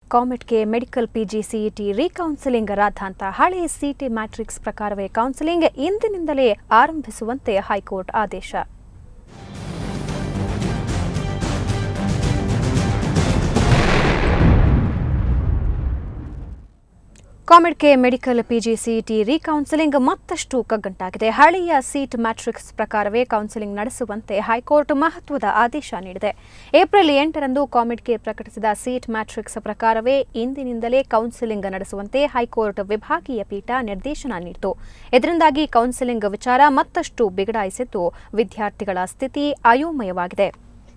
ಕಾಮೆಟ್ಗೆ medical PG CET recounselling ರಾಧಾಂತ ಹಳೆ seat matrix ಪ್ರಕಾರವೇ ಕೌನ್ಸಿಲಿಂಗ್ ಇಂದಿನಿಂದಲೇ ಆರಂಭಿಸುವಂತೆ ಹೈಕೋರ್ಟ್ ಆದೇಶ ಕಾಮೆಡ್ಗೆ ಮೆಡಿಕಲ್ ಪಿಜಿ ಸಿಇಟಿ ರೀಕೌನ್ಸಿಲಿಂಗ್ ಮತ್ತಷ್ಟು ಕಗ್ಗಂಟಾಗಿದೆ ಹಳೆಯ ಸೀಟ್ ಮ್ಯಾಟ್ರಿಕ್ಸ್ ಪ್ರಕಾರವೇ ಕೌನ್ಸಿಲಿಂಗ್ ನಡೆಸುವಂತೆ ಹೈಕೋರ್ಟ್ ಮಹತ್ವದ ಆದೇಶ ನೀಡಿದೆ ಏಪ್ರಿಲ್ ಎಂಟರಂದು ಕಾಮೆಡ್ಗೆ ಪ್ರಕಟಿಸಿದ ಸೀಟ್ ಮ್ಯಾಟ್ರಿಕ್ಸ್ ಪ್ರಕಾರವೇ ಇಂದಿನಿಂದಲೇ ಕೌನ್ಸಿಲಿಂಗ್ ನಡೆಸುವಂತೆ ಹೈಕೋರ್ಟ್ ವಿಭಾಗೀಯ ಪೀಠ ನಿರ್ದೇಶನ ನೀಡಿತು ಇದರಿಂದಾಗಿ ಕೌನ್ಸಿಲಿಂಗ್ ವಿಚಾರ ಮತ್ತಷ್ಟು ಬಿಗಡಾಯಿಸಿದ್ದು ವಿದ್ಯಾರ್ಥಿಗಳ ಸ್ಥಿತಿ ಅಯೋಮಯವಾಗಿದೆ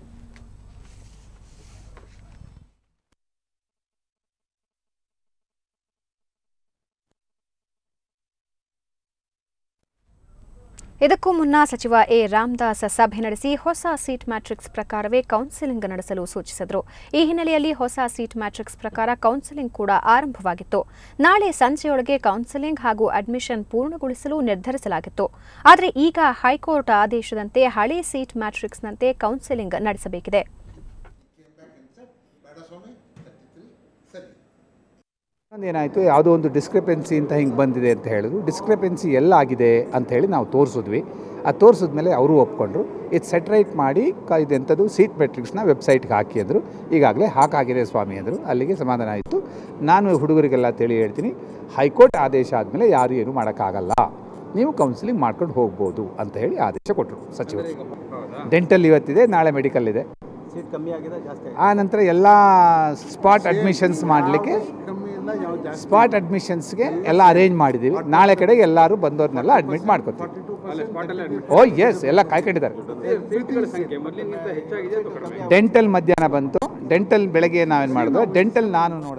ಇದಕ್ಕೂ ಮುನ್ನ ಸಚಿವ ಎ ರಾಮದಾಸ್ ಸಭೆ ನಡೆಸಿ ಹೊಸ ಸೀಟ್ ಮ್ಯಾಟ್ರಿಕ್ಸ್ ಪ್ರಕಾರವೇ ಕೌನ್ಸಿಲಿಂಗ್ ನಡೆಸಲು ಸೂಚಿಸಿದರು ಈ ಹಿನ್ನೆಲೆಯಲ್ಲಿ ಹೊಸ ಸೀಟ್ ಮ್ಯಾಟ್ರಿಕ್ಸ್ ಪ್ರಕಾರ ಕೌನ್ಸಿಲಿಂಗ್ ಕೂಡ ಆರಂಭವಾಗಿತ್ತು ನಾಳೆ ಸಂಜೆಯೊಳಗೆ ಕೌನ್ಸಿಲಿಂಗ್ ಹಾಗೂ ಅಡ್ಮಿಷನ್ ಪೂರ್ಣಗೊಳಿಸಲು ನಿರ್ಧರಿಸಲಾಗಿತ್ತು ಆದರೆ ಈಗ ಹೈಕೋರ್ಟ್ ಆದೇಶದಂತೆ ಹಳೆ ಸೀಟ್ ಮ್ಯಾಟ್ರಿಕ್ಸ್ನಂತೆ ಕೌನ್ಸಿಲಿಂಗ್ ನಡೆಸಬೇಕಿದೆ ಏನಾಯಿತು ಯಾವುದೋ ಒಂದು ಡಿಸ್ಕ್ರಿಪೆನ್ಸಿ ಅಂತ ಹಿಂಗೆ ಬಂದಿದೆ ಅಂತ ಹೇಳಿದ್ರು ಡಿಸ್ಕ್ರಿಪೆನ್ಸಿ ಎಲ್ಲಾಗಿದೆ ಅಂತ ಹೇಳಿ ನಾವು ತೋರಿಸಿದ್ವಿ ಅದು ತೋರಿಸಿದ್ಮೇಲೆ ಅವರು ಒಪ್ಕೊಂಡ್ರು ಇದು ಸೆಟ್ರೈಟ್ ಮಾಡಿ ಕ ಇದೆಂಥದ್ದು ಸೀಟ್ ಮೆಟ್ರಿಕ್ಸ್ನ ವೆಬ್ಸೈಟ್ಗೆ ಹಾಕಿ ಅಂದರು ಈಗಾಗಲೇ ಹಾಕಾಗಿದೆ ಸ್ವಾಮಿ ಅಂದರು ಅಲ್ಲಿಗೆ ಸಮಾಧಾನ ಆಯಿತು ನಾನು ಹುಡುಗರಿಗೆಲ್ಲ ತಿಳಿ ಹೇಳ್ತೀನಿ ಹೈಕೋರ್ಟ್ ಆದೇಶ ಆದಮೇಲೆ ಯಾರು ಏನು ಮಾಡೋಕ್ಕಾಗಲ್ಲ ನೀವು ಕೌನ್ಸಿಲಿಂಗ್ ಮಾಡ್ಕೊಂಡು ಹೋಗ್ಬೋದು ಅಂತ ಹೇಳಿ ಆದೇಶ ಕೊಟ್ಟರು ಸಚಿವರು ಡೆಂಟಲ್ ಇವತ್ತಿದೆ ನಾಳೆ ಮೆಡಿಕಲ್ ಇದೆ ಸೀಟ್ ಕಮ್ಮಿ ಆಗಿದೆ ಜಾಸ್ತಿ ಆ ನಂತರ ಎಲ್ಲ ಸ್ಪಾಟ್ ಅಡ್ಮಿಷನ್ಸ್ ಮಾಡಲಿಕ್ಕೆ ಕಮ್ಮಿ ಇಲ್ಲ ಯಾವ ಜಾಸ್ತಿ ಸ್ಪಾಟ್ ಅಡ್ಮಿಷನ್ಸ್ಗೆ ಎಲ್ಲ ಅರೇಂಜ್ ಮಾಡಿದ್ದೀವಿ ನಾಳೆ ಕಡೆಗೆ ಎಲ್ಲರೂ ಬಂದವ್ರನ್ನೆಲ್ಲ ಅಡ್ಮಿಟ್ ಮಾಡ್ಕೊತೀವಿ ಓ ಎಸ್ ಎಲ್ಲ ಕಾಯ್ಕೊಂಡಿದ್ದಾರೆ ಡೆಂಟಲ್ ಮಧ್ಯಾಹ್ನ ಬಂತು ಡೆಂಟಲ್ ಬೆಳಗ್ಗೆ ನಾವೇನು ಮಾಡಿದ್ವಿ ಡೆಂಟಲ್ ನಾನು ನೋಡಿ